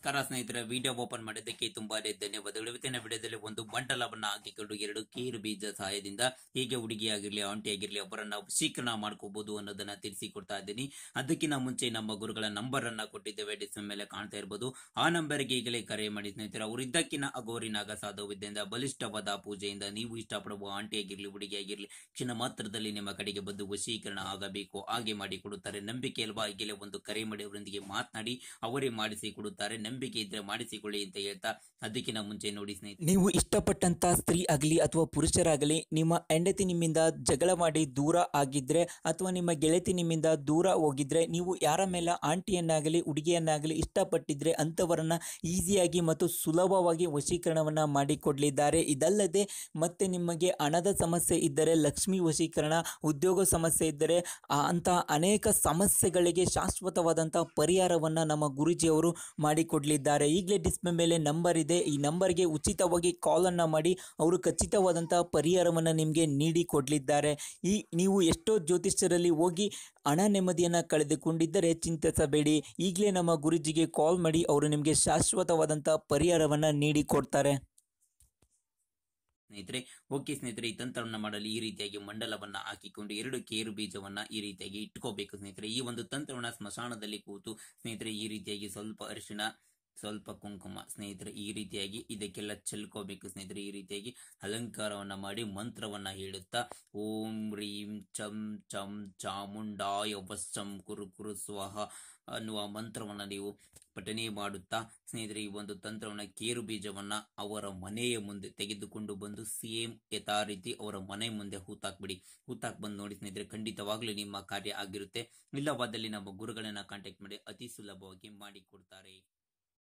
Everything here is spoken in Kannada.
ನಮಸ್ಕಾರ ಸ್ನೇಹಿತರೆ ವಿಡಿಯೋ ಓಪನ್ ಮಾಡಿದ್ದಕ್ಕೆ ತುಂಬಾನೇ ಧನ್ಯವಾದಗಳು ಇವತ್ತಿನ ವಿಡಿಯೋದಲ್ಲಿ ಒಂದು ಮಂಡಲವನ್ನ ಹಾಕಿಕೊಂಡು ಎರಡು ಕೇರು ಬೀಜ ಸಹಾಯದಿಂದ ಹೇಗೆ ಹುಡುಗಿಯಾಗಿರ್ಲಿ ಆಂಟಿ ಆಗಿರ್ಲಿ ಅವರನ್ನ ವಶೀಕರಣ ಮಾಡ್ಕೋಬಹುದು ಅನ್ನೋದನ್ನ ತಿಳಿಸಿಕೊಡ್ತಾ ಇದ್ದೀನಿ ಅದಕ್ಕಿಂತ ಮುಂಚೆ ನಮ್ಮ ಗುರುಗಳ ನಂಬರ್ ಅನ್ನ ಕೊಟ್ಟಿದ್ದೇವೆ ಡಿಸ್ಪ್ಲೇ ಮೇಲೆ ಕಾಣ್ತಾ ಇರಬಹುದು ಆ ನಂಬರ್ಗೆ ಈಗಲೇ ಕರೆ ಮಾಡಿ ಸ್ನೇಹಿತರೆ ಅವರು ಇದ್ದಕ್ಕಿನ ಅಗೋರಿ ನಾಗ ಸಾಧು ವಿದ್ಯೆಯಿಂದ ಬಲಿಷ್ಠವಾದ ಪೂಜೆಯಿಂದ ನೀವು ಇಷ್ಟಪಡುವ ಆಂಟಿ ಆಗಿರ್ಲಿ ಹುಡುಗಿ ಆಗಿರ್ಲಿ ಕ್ಷಣ ಮಾತ್ರದಲ್ಲಿ ನಿಮ್ಮ ಕಡೆಗೆ ಬಂದು ವಶೀಕರಣ ಆಗಬೇಕು ಹಾಗೆ ಮಾಡಿ ಕೊಡುತ್ತಾರೆ ನಂಬಿಕೆ ಅಲ್ವಾ ಈಗಲೇ ಒಂದು ಕರೆ ಮಾಡಿ ಅವರೊಂದಿಗೆ ಮಾತನಾಡಿ ಅವರೇ ಮಾಡಿಸಿ ಕೊಡುತ್ತಾರೆ ನಂಬಿಕೆ ಇದ್ರೆ ಮಾಡಿಸಿಕೊಳ್ಳಿ ಅಂತ ಹೇಳ್ತಾ ಅದಕ್ಕಿಂತ ಮುಂಚೆ ನೋಡಿ ಸ್ನೇಹಿತರೆ ನೀವು ಇಷ್ಟಪಟ್ಟಂತ ಸ್ತ್ರೀ ಆಗಲಿ ಅಥವಾ ಪುರುಷರಾಗಲಿ ನಿಮ್ಮ ಹೆಂಡತಿ ನಿಮ್ಮಿಂದ ಜಗಳ ಮಾಡಿ ದೂರ ಆಗಿದ್ರೆ ಅಥವಾ ನಿಮ್ಮ ಗೆಳತಿ ನಿಮ್ಮಿಂದ ದೂರ ಹೋಗಿದ್ರೆ ನೀವು ಯಾರ ಮೇಲೆ ಆಂಟಿಯನ್ನಾಗಲಿ ಹುಡುಗಿಯನ್ನಾಗಲಿ ಇಷ್ಟಪಟ್ಟಿದ್ರೆ ಅಂಥವರನ್ನ ಈಸಿಯಾಗಿ ಮತ್ತು ಸುಲಭವಾಗಿ ವಶೀಕರಣವನ್ನ ಮಾಡಿಕೊಡ್ಲಿದ್ದಾರೆ ಇದಲ್ಲದೆ ಮತ್ತೆ ನಿಮಗೆ ಹಣದ ಸಮಸ್ಯೆ ಇದ್ದರೆ ಲಕ್ಷ್ಮಿ ವಶೀಕರಣ ಉದ್ಯೋಗ ಸಮಸ್ಯೆ ಇದ್ದರೆ ಆ ಅಂತಹ ಅನೇಕ ಸಮಸ್ಯೆಗಳಿಗೆ ಶಾಶ್ವತವಾದಂಥ ಪರಿಹಾರವನ್ನ ನಮ್ಮ ಗುರುಜಿಯವರು ಮಾಡಿಕೊಡಲಿದ್ದಾರೆ ಈಗಲೇ ಡಿಸ್ಪ್ಲೇ ಮೇಲೆ ನಂಬರ್ ಇದೆ ಈ ನಂಬರ್ಗೆ ಉಚಿತವಾಗಿ ಕಾಲನ್ನು ಮಾಡಿ ಅವರು ಖಚಿತವಾದಂಥ ಪರಿಹಾರವನ್ನು ನಿಮಗೆ ನೀಡಿ ಕೊಡಲಿದ್ದಾರೆ ಈ ನೀವು ಎಷ್ಟೋ ಜ್ಯೋತಿಷ್ಯರಲ್ಲಿ ಹೋಗಿ ಹಣ ನೆಮ್ಮದಿಯನ್ನು ಕಳೆದುಕೊಂಡಿದ್ದರೆ ಚಿಂತಿಸಬೇಡಿ ಈಗಲೇ ನಮ್ಮ ಗುರುಜಿಗೆ ಕಾಲ್ ಮಾಡಿ ಅವರು ನಿಮಗೆ ಶಾಶ್ವತವಾದಂಥ ಪರಿಹಾರವನ್ನು ನೀಡಿ ಕೊಡ್ತಾರೆ ಸ್ನೇಹಿತರೆ ಓಕೆ ಸ್ನೇಹಿತರೆ ಈ ತಂತ್ರವನ್ನ ಮಾಡಲು ಈ ರೀತಿಯಾಗಿ ಮಂಡಲವನ್ನ ಹಾಕಿಕೊಂಡು ಎರಡು ಕೇರು ಬೀಜವನ್ನ ಈ ರೀತಿಯಾಗಿ ಇಟ್ಕೋಬೇಕು ಸ್ನೇಹಿತರೆ ಈ ಒಂದು ತಂತ್ರವನ್ನ ಸ್ಮಶಾನದಲ್ಲಿ ಕೂತು ಸ್ನೇಹಿತರೆ ಈ ರೀತಿಯಾಗಿ ಸ್ವಲ್ಪ ಅರಿಶಿಣ ಸ್ವಲ್ಪ ಕುಂಕುಮ ಸ್ನೇಹಿತರೆ ಈ ರೀತಿಯಾಗಿ ಇದಕ್ಕೆಲ್ಲ ಚೆಲ್ಕೋಬೇಕು ಸ್ನೇಹಿತರೆ ಈ ರೀತಿಯಾಗಿ ಅಲಂಕಾರವನ್ನ ಮಾಡಿ ಮಂತ್ರವನ್ನ ಹೇಳುತ್ತಾ ಓಂ ರೀಂ ಚಂ ಚಂ ಚಾಮುಂಡಾಯ ವಶ್ಚಂ ಕುರು ಕುರು ಸ್ವಹ ಅನ್ನುವ ಮಂತ್ರವನ್ನ ನೀವು ಪಠನೆ ಮಾಡುತ್ತಾ ಸ್ನೇಹಿತರೆ ಈ ಒಂದು ತಂತ್ರವನ್ನ ಕೇರು ಬೀಜವನ್ನ ಅವರ ಮನೆಯ ಮುಂದೆ ತೆಗೆದುಕೊಂಡು ಬಂದು ಸೇಮ್ ಯಥಾ ರೀತಿ ಅವರ ಮನೆ ಮುಂದೆ ಹೂತಾಕ್ಬಿಡಿ ಹೂತಾಕ್ ಬಂದು ನೋಡಿ ಸ್ನೇಹಿತರೆ ಖಂಡಿತವಾಗ್ಲೂ ನಿಮ್ಮ ಕಾರ್ಯ ಆಗಿರುತ್ತೆ ಇಲ್ಲವಾದಲ್ಲಿ ನಮ್ಮ ಗುರುಗಳನ್ನ ಕಾಂಟ್ಯಾಕ್ಟ್ ಮಾಡಿ ಅತಿ ಸುಲಭವಾಗಿ ಮಾಡಿಕೊಡ್ತಾರೆ